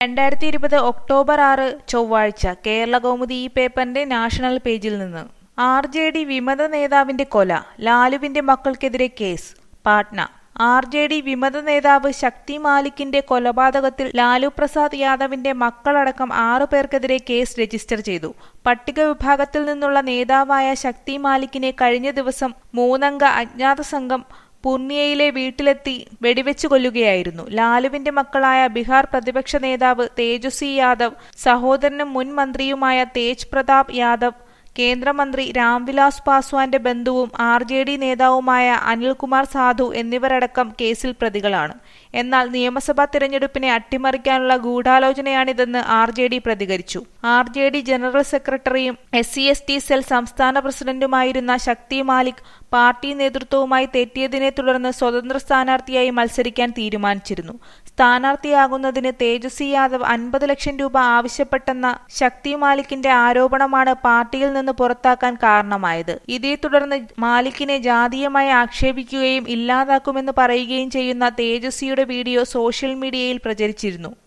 രണ്ടായിരത്തി ഇരുപത് ഒക്ടോബർ ആറ് ചൊവ്വാഴ്ച കേരള കൗമുദി ഈ പേപ്പറിന്റെ നാഷണൽ പേജിൽ നിന്ന് ആർ ജെ ഡി വിമത നേതാവിന്റെ കൊല ലാലുവിന്റെ മക്കൾക്കെതിരെ case Patna R J D വിമത നേതാവ് ശക്തി മാലിക്കിന്റെ കൊലപാതകത്തിൽ ലാലു പ്രസാദ് യാദവിന്റെ മക്കളടക്കം ആറു പേർക്കെതിരെ കേസ് രജിസ്റ്റർ ചെയ്തു പട്ടിക വിഭാഗത്തിൽ നിന്നുള്ള നേതാവായ ശക്തി മാലിക്കിനെ കഴിഞ്ഞ ദിവസം മൂന്നംഗ അജ്ഞാത സംഘം പൂർണിയയിലെ വീട്ടിലെത്തി വെടിവെച്ചു കൊല്ലുകയായിരുന്നു ലാലുവിന്റെ മക്കളായ ബീഹാർ പ്രതിപക്ഷ നേതാവ് തേജസ്വി യാദവ് സഹോദരനും മുൻ മന്ത്രിയുമായ തേജ് പ്രതാപ് യാദവ് കേന്ദ്രമന്ത്രി രാംവിലാസ് പാസ്വാന്റെ ബന്ധുവും ആർ ജെ ഡി നേതാവുമായ അനിൽകുമാർ സാധു എന്നിവരടക്കം കേസിൽ പ്രതികളാണ് എന്നാൽ നിയമസഭാ തിരഞ്ഞെടുപ്പിനെ അട്ടിമറിക്കാനുള്ള ഗൂഢാലോചനയാണിതെന്ന് ആർ ജെ ഡി പ്രതികരിച്ചു ആർ ജെ ഡി ജനറൽ സെക്രട്ടറിയും S C S T cell സംസ്ഥാന പ്രസിഡന്റുമായിരുന്ന ശക്തി മാലിക് പാർട്ടി നേതൃത്വവുമായി തെറ്റിയതിനെ തുടർന്ന് സ്വതന്ത്ര സ്ഥാനാർത്ഥിയായി മത്സരിക്കാൻ തീരുമാനിച്ചിരുന്നു സ്ഥാനാർത്ഥിയാകുന്നതിന് തേജസ്വി യാദവ് അൻപത് ലക്ഷം രൂപ ആവശ്യപ്പെട്ടെന്ന ശക്തി മാലിക്കിന്റെ ആരോപണമാണ് പാർട്ടിയിൽ നിന്ന് പുറത്താക്കാൻ കാരണമായത് ഇതേ തുടർന്ന് മാലിക്കിനെ ജാതീയമായി ആക്ഷേപിക്കുകയും ഇല്ലാതാക്കുമെന്ന് പറയുകയും ചെയ്യുന്ന തേജസ്വിയുടെ വീഡിയോ സോഷ്യൽ മീഡിയയിൽ പ്രചരിച്ചിരുന്നു